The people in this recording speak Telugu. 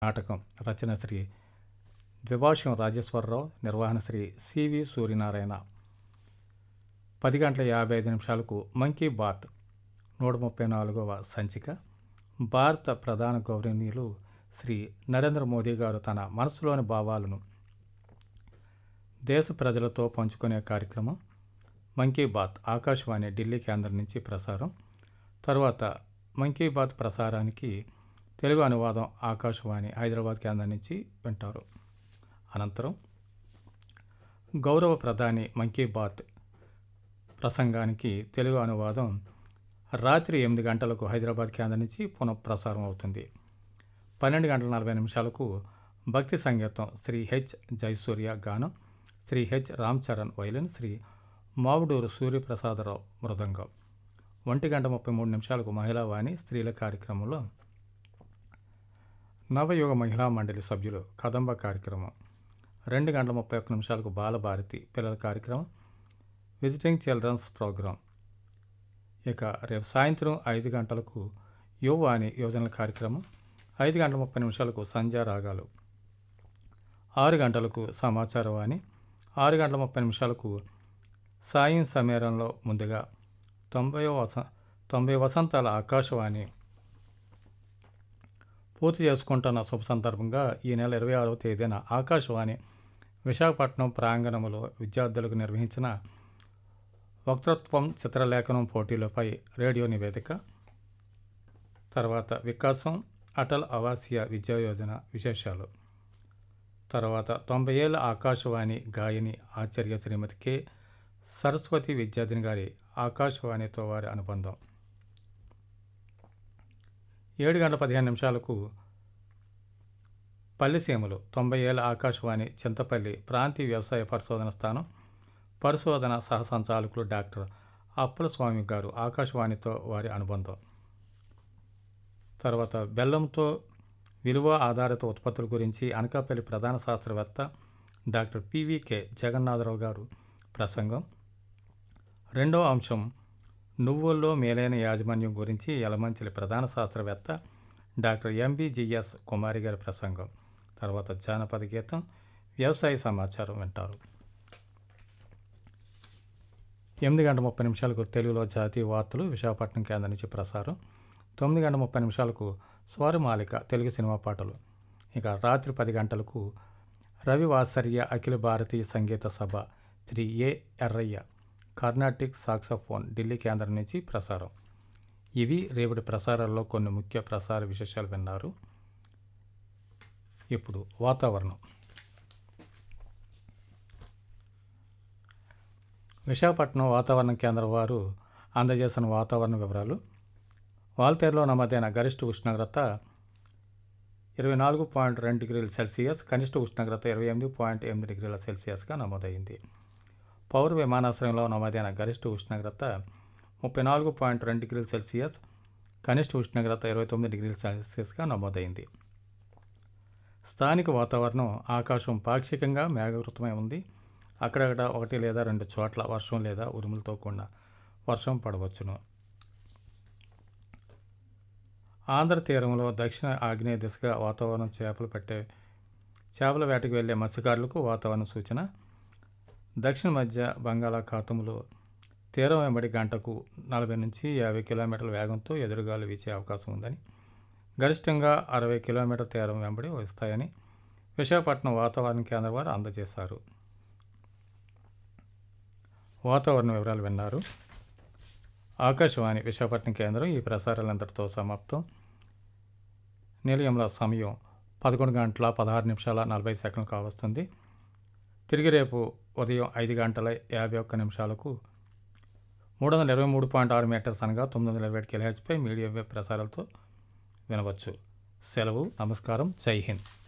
నాటకం రచన శ్రీ ద్విభాష్యం రాజేశ్వరరావు నిర్వహణ శ్రీ సివి సూర్యనారాయణ పది గంటల యాభై ఐదు నిమిషాలకు మంకీ బాత్ నూట ముప్పై నాలుగవ సంచిక భారత ప్రధాన గౌరవనీయులు శ్రీ నరేంద్ర మోదీ గారు తన మనసులోని భావాలను దేశ ప్రజలతో పంచుకునే కార్యక్రమం మంకీ బాత్ ఆకాశవాణి ఢిల్లీ కేంద్రం నుంచి ప్రసారం తరువాత మంకీ బాత్ ప్రసారానికి తెలుగు అనువాదం ఆకాశవాణి హైదరాబాద్ కేంద్రం నుంచి వింటారు అనంతరం గౌరవ ప్రధాని మంకీ బాత్ ప్రసంగానికి తెలుగు అనువాదం రాత్రి ఎనిమిది గంటలకు హైదరాబాద్ కేంద్రం నుంచి పునఃప్రసారం అవుతుంది పన్నెండు గంటల నలభై నిమిషాలకు భక్తి సంగీతం శ్రీ హెచ్ జయసూర్య గానం శ్రీ హెచ్ రామ్ చరణ్ వైలిన్ శ్రీ మావుడూరు సూర్యప్రసాదరావు మృదంగం ఒంటి గంట ముప్పై మూడు నిమిషాలకు మహిళా వాణి స్త్రీల కార్యక్రమంలో నవయుగ మహిళా మండలి సభ్యులు కదంబ కార్యక్రమం రెండు గంటల ముప్పై ఒక్క నిమిషాలకు బాలభారతి పిల్లల కార్యక్రమం విజిటింగ్ చిల్డ్రన్స్ ప్రోగ్రాం ఇక రేపు సాయంత్రం ఐదు గంటలకు యువవాణి యోజనల కార్యక్రమం ఐదు గంటల ముప్పై నిమిషాలకు సంధ్యా రాగాలు ఆరు గంటలకు సమాచార వాణి ఆరు గంటల ముప్పై నిమిషాలకు సాయం సమేరంలో ముందుగా తొంభై వస తొంభై వసంతాల ఆకాశవాణి పూర్తి చేసుకుంటున్న శుభ సందర్భంగా ఈ నెల ఇరవై ఆరవ తేదీన ఆకాశవాణి విశాఖపట్నం ప్రాంగణంలో విద్యార్థులకు నిర్వహించిన వక్తృత్వం చిత్రలేఖనం పోటీలపై రేడియో నివేదిక తర్వాత వికాసం అటల్ ఆవాసీయ విద్యా యోజన విశేషాలు తర్వాత తొంభై ఏళ్ళ ఆకాశవాణి గాయని ఆచార్య శ్రీమతి కె సరస్వతి విద్యార్థిని గారి ఆకాశవాణితో వారి అనుబంధం ఏడు గంటల పదిహేను నిమిషాలకు పల్లిసీమలు తొంభై ఏళ్ళ ఆకాశవాణి చింతపల్లి ప్రాంతీయ వ్యవసాయ పరిశోధన స్థానం పరిశోధన సహ సంచాలకులు డాక్టర్ అప్పల స్వామి గారు ఆకాశవాణితో వారి అనుబంధం తర్వాత బెల్లంతో విలువ ఆధారిత ఉత్పత్తుల గురించి అనకాపల్లి ప్రధాన శాస్త్రవేత్త డాక్టర్ పివికే జగన్నాథరావు గారు ప్రసంగం రెండో అంశం నువ్వుల్లో మేలైన యాజమాన్యం గురించి యలమంచిలి ప్రధాన శాస్త్రవేత్త డాక్టర్ ఎంబీజిఎస్ కుమారి గారి ప్రసంగం తర్వాత జానపద గీతం వ్యవసాయ సమాచారం వింటారు ఎనిమిది గంట ముప్పై నిమిషాలకు తెలుగులో జాతీయ వార్తలు విశాఖపట్నం కేంద్రం నుంచి ప్రసారం తొమ్మిది గంట ముప్పై నిమిషాలకు స్వరమాలిక తెలుగు సినిమా పాటలు ఇక రాత్రి పది గంటలకు రవి వాత్సర్య అఖిల భారతీయ సంగీత సభ శ్రీ ఏ ఎర్రయ్య కర్ణాటిక్ సాక్సఫోన్ ఢిల్లీ కేంద్రం నుంచి ప్రసారం ఇవి రేపటి ప్రసారాల్లో కొన్ని ముఖ్య ప్రసార విశేషాలు విన్నారు ఇప్పుడు వాతావరణం విశాఖపట్నం వాతావరణ కేంద్రం వారు అందజేసిన వాతావరణ వివరాలు వాల్తేరులో నమోదైన గరిష్ట ఉష్ణోగ్రత ఇరవై నాలుగు పాయింట్ రెండు డిగ్రీల సెల్సియస్ కనిష్ట ఉష్ణోగ్రత ఇరవై ఎనిమిది పాయింట్ ఎనిమిది డిగ్రీల సెల్సియస్గా నమోదైంది పౌర విమానాశ్రయంలో నమోదైన గరిష్ట ఉష్ణోగ్రత ముప్పై నాలుగు పాయింట్ రెండు డిగ్రీల సెల్సియస్ కనిష్ట ఉష్ణోగ్రత ఇరవై తొమ్మిది డిగ్రీల సెల్సియస్గా నమోదైంది స్థానిక వాతావరణం ఆకాశం పాక్షికంగా మేఘవృతమై ఉంది అక్కడక్కడ ఒకటి లేదా రెండు చోట్ల వర్షం లేదా ఉరుములతో కూడిన వర్షం పడవచ్చును ఆంధ్ర తీరంలో దక్షిణ ఆగ్నేయ దిశగా వాతావరణం చేపలు పట్టే చేపల వేటకు వెళ్లే మత్స్యకారులకు వాతావరణ సూచన దక్షిణ మధ్య బంగాళాఖాతంలో తీరం వెంబడి గంటకు నలభై నుంచి యాభై కిలోమీటర్ల వేగంతో ఎదురుగాలు వీచే అవకాశం ఉందని గరిష్టంగా అరవై కిలోమీటర్ తీరం వెంబడి వస్తాయని విశాఖపట్నం వాతావరణ కేంద్రం వారు అందజేశారు వాతావరణ వివరాలు విన్నారు ఆకాశవాణి విశాఖపట్నం కేంద్రం ఈ ప్రసారాలంతటితో సమాప్తం నిలయంలో సమయం పదకొండు గంటల పదహారు నిమిషాల నలభై సెకండ్లు కావస్తుంది తిరిగి రేపు ఉదయం ఐదు గంటల యాభై ఒక్క నిమిషాలకు మూడు వందల ఇరవై మూడు పాయింట్ ఆరు మీటర్స్ అనగా తొమ్మిది వందల ఇరవై ఏడు కిలోహెచ్పై మీడియం వేవ్ ప్రసారాలతో వినవచ్చు సెలవు నమస్కారం జై హింద్